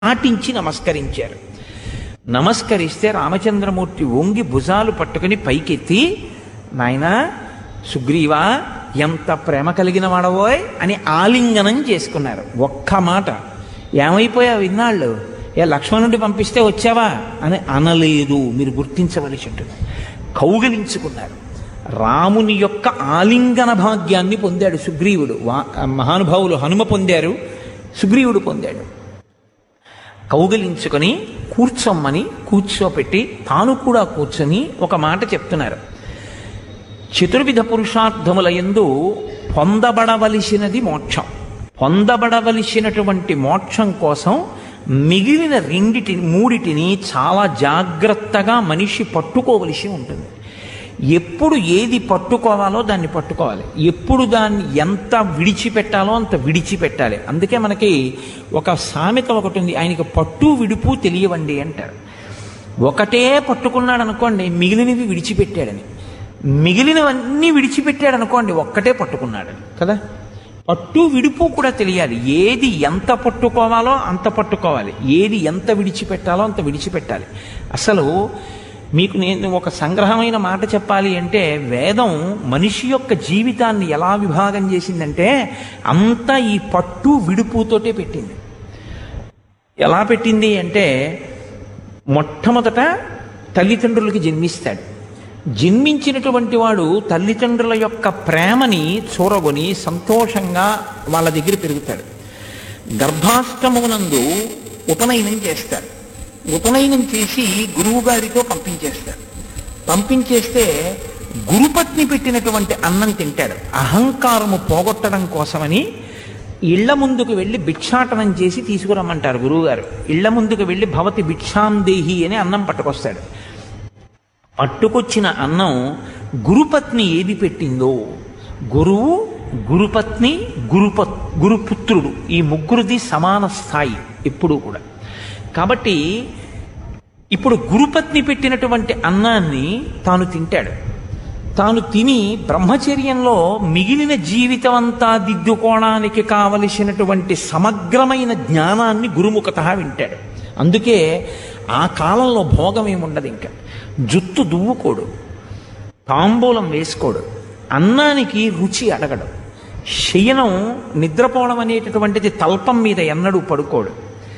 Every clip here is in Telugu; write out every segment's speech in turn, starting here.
పాటించి నమస్కరించారు నమస్కరిస్తే రామచంద్రమూర్తి వంగి భుజాలు పట్టుకుని పైకెత్తి నాయనా సుగ్రీవా ఎంత ప్రేమ కలిగిన వాడవోయ్ అని ఆలింగనం చేసుకున్నారు ఒక్క మాట ఏమైపోయావు ఇన్నాళ్ళు ఏ లక్ష్మణుడి పంపిస్తే వచ్చావా అని అనలేదు మీరు గుర్తించవలసి ఉంటుంది కౌగిలించుకున్నారు రాముని యొక్క ఆలింగన భాగ్యాన్ని పొందాడు సుగ్రీవుడు వా మహానుభావులు హనుమ పొందారు సుగ్రీవుడు పొందాడు కౌగిలించుకొని కూర్చోమ్మని కూర్చోపెట్టి తాను కూడా కూర్చొని ఒక మాట చెప్తున్నారు చతుర్విధ పురుషార్థముల యందు పొందబడవలసినది మోక్షం పొందబడవలసినటువంటి మోక్షం కోసం మిగిలిన రెండిటిని మూడిటిని చాలా జాగ్రత్తగా మనిషి పట్టుకోవలసి ఉంటుంది ఎప్పుడు ఏది పట్టుకోవాలో దాన్ని పట్టుకోవాలి ఎప్పుడు దాన్ని ఎంత విడిచిపెట్టాలో అంత విడిచిపెట్టాలి అందుకే మనకి ఒక సామెత ఒకటి ఉంది ఆయనకి పట్టు విడుపు తెలియవండి అంటారు ఒకటే పట్టుకున్నాడు అనుకోండి మిగిలినవి విడిచిపెట్టాడని మిగిలినవన్నీ విడిచిపెట్టాడు అనుకోండి ఒక్కటే పట్టుకున్నాడని కదా పట్టు విడుపు కూడా తెలియాలి ఏది ఎంత పట్టుకోవాలో అంత పట్టుకోవాలి ఏది ఎంత విడిచిపెట్టాలో అంత విడిచిపెట్టాలి అసలు మీకు నేను ఒక సంగ్రహమైన మాట చెప్పాలి అంటే వేదం మనిషి యొక్క జీవితాన్ని ఎలా విభాగం చేసిందంటే అంతా ఈ పట్టు విడుపుతోటే పెట్టింది ఎలా పెట్టింది అంటే మొట్టమొదట తల్లిదండ్రులకి జన్మిస్తాడు జన్మించినటువంటి వాడు తల్లిదండ్రుల యొక్క ప్రేమని చూరగొని సంతోషంగా వాళ్ళ దగ్గర పెరుగుతాడు గర్భాష్టమమునందు ఉపనయనం చేస్తాడు ఉపనయనం చేసి గురువు గారితో పంపించేస్తాడు పంపించేస్తే గురుపత్ని పెట్టినటువంటి అన్నం తింటాడు అహంకారము పోగొట్టడం కోసమని ఇళ్ల ముందుకు వెళ్ళి భిక్షాటనం చేసి తీసుకురమ్మంటారు గురువుగారు ఇళ్ల ముందుకు వెళ్ళి భవతి భిక్షాందేహి అని అన్నం పట్టుకొస్తాడు పట్టుకొచ్చిన అన్నం గురుపత్ని ఏది పెట్టిందో గురువు గురుపత్ని గురుపత్ గురుపుత్రుడు ఈ ముగ్గురిది సమాన స్థాయి ఎప్పుడూ కూడా కాబట్టి ఇప్పుడు గురుపత్ని పెట్టినటువంటి అన్నాన్ని తాను తింటాడు తాను తిని బ్రహ్మచర్యంలో మిగిలిన జీవితం అంతా దిద్దుకోవడానికి కావలసినటువంటి సమగ్రమైన జ్ఞానాన్ని గురుముఖత వింటాడు అందుకే ఆ కాలంలో భోగం ఏముండదు ఇంకా జుత్తు దువ్వుకోడు తాంబూలం వేసుకోడు అన్నానికి రుచి అడగడు శయనం నిద్రపోవడం అనేటటువంటిది తల్పం మీద ఎన్నడూ పడుకోడు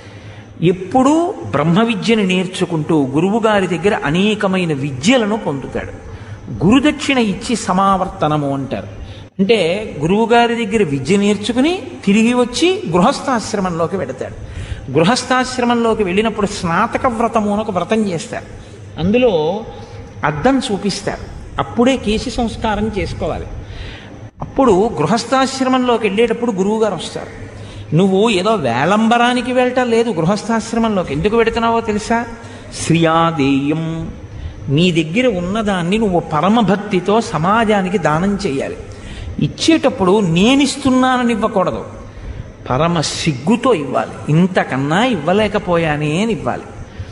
ఎప్పుడూ బ్రహ్మ విద్యను నేర్చుకుంటూ గురువుగారి దగ్గర అనేకమైన విద్యలను పొందుతాడు గురుదక్షిణ ఇచ్చి సమావర్తనము అంటారు అంటే గురువుగారి దగ్గర విద్య నేర్చుకుని తిరిగి వచ్చి గృహస్థాశ్రమంలోకి వెడతాడు గృహస్థాశ్రమంలోకి వెళ్ళినప్పుడు స్నాతక వ్రతము అని ఒక వ్రతం చేస్తారు అందులో అద్దం చూపిస్తారు అప్పుడే కేసి సంస్కారం చేసుకోవాలి అప్పుడు గృహస్థాశ్రమంలోకి వెళ్ళేటప్పుడు గురువుగారు వస్తారు నువ్వు ఏదో వేలంబరానికి వెళ్ళటం లేదు గృహస్థాశ్రమంలోకి ఎందుకు వెడుతున్నావో తెలుసా శ్రియాదేయం నీ దగ్గర ఉన్నదాన్ని నువ్వు పరమభక్తితో సమాజానికి దానం చేయాలి ఇచ్చేటప్పుడు నేనిస్తున్నానని ఇవ్వకూడదు పరమ సిగ్గుతో ఇవ్వాలి ఇంతకన్నా ఇవ్వలేకపోయానే అని ఇవ్వాలి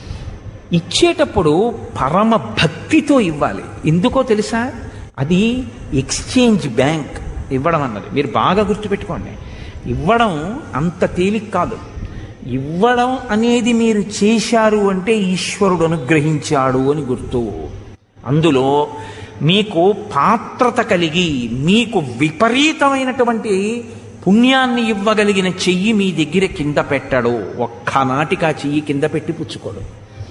ఇచ్చేటప్పుడు పరమ భక్తితో ఇవ్వాలి ఎందుకో తెలుసా అది ఎక్స్చేంజ్ బ్యాంక్ ఇవ్వడం అన్నది మీరు బాగా గుర్తుపెట్టుకోండి ఇవ్వడం అంత తేలిక కాదు ఇవ్వడం అనేది మీరు చేశారు అంటే ఈశ్వరుడు అనుగ్రహించాడు అని గుర్తు అందులో మీకు పాత్రత కలిగి మీకు విపరీతమైనటువంటి పుణ్యాన్ని ఇవ్వగలిగిన చెయ్యి మీ దగ్గర కింద పెట్టడు ఒక్కనాటికి ఆ చెయ్యి కింద పెట్టి పుచ్చుకోడు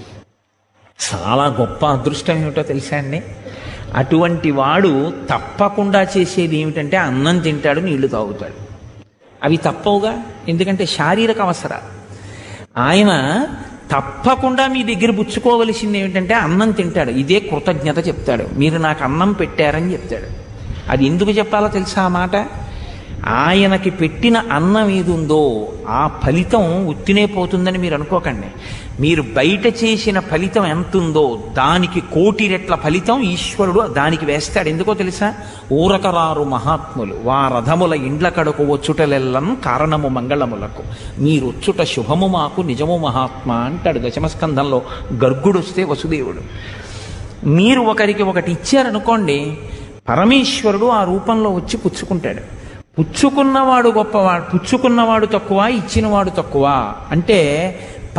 చాలా గొప్ప అదృష్టం ఏమిటో తెలుసా అండి అటువంటి వాడు తప్పకుండా చేసేది ఏమిటంటే అన్నం తింటాడు నీళ్లు తాగుతాడు అవి తప్పవుగా ఎందుకంటే శారీరక అవసరాలు ఆయన తప్పకుండా మీ దగ్గర పుచ్చుకోవలసింది ఏమిటంటే అన్నం తింటాడు ఇదే కృతజ్ఞత చెప్తాడు మీరు నాకు అన్నం పెట్టారని చెప్తాడు అది ఎందుకు చెప్పాలో తెలుసా ఆ మాట ఆయనకి పెట్టిన అన్నం ఏది ఉందో ఆ ఫలితం ఉత్తినే పోతుందని మీరు అనుకోకండి మీరు బయట చేసిన ఫలితం ఎంత ఉందో దానికి కోటి రెట్ల ఫలితం ఈశ్వరుడు దానికి వేస్తాడు ఎందుకో తెలుసా ఊరకరారు మహాత్ములు వారథముల ఇండ్ల కడుకు వచ్చుటలెల్లం కారణము మంగళములకు మీరొచ్చుట శుభము మాకు నిజము మహాత్మ అంటాడు దశమస్కంధంలో గర్గుడొస్తే వసుదేవుడు మీరు ఒకరికి ఒకటి ఇచ్చారనుకోండి పరమేశ్వరుడు ఆ రూపంలో వచ్చి పుచ్చుకుంటాడు పుచ్చుకున్నవాడు గొప్పవాడు పుచ్చుకున్నవాడు తక్కువ ఇచ్చినవాడు తక్కువ అంటే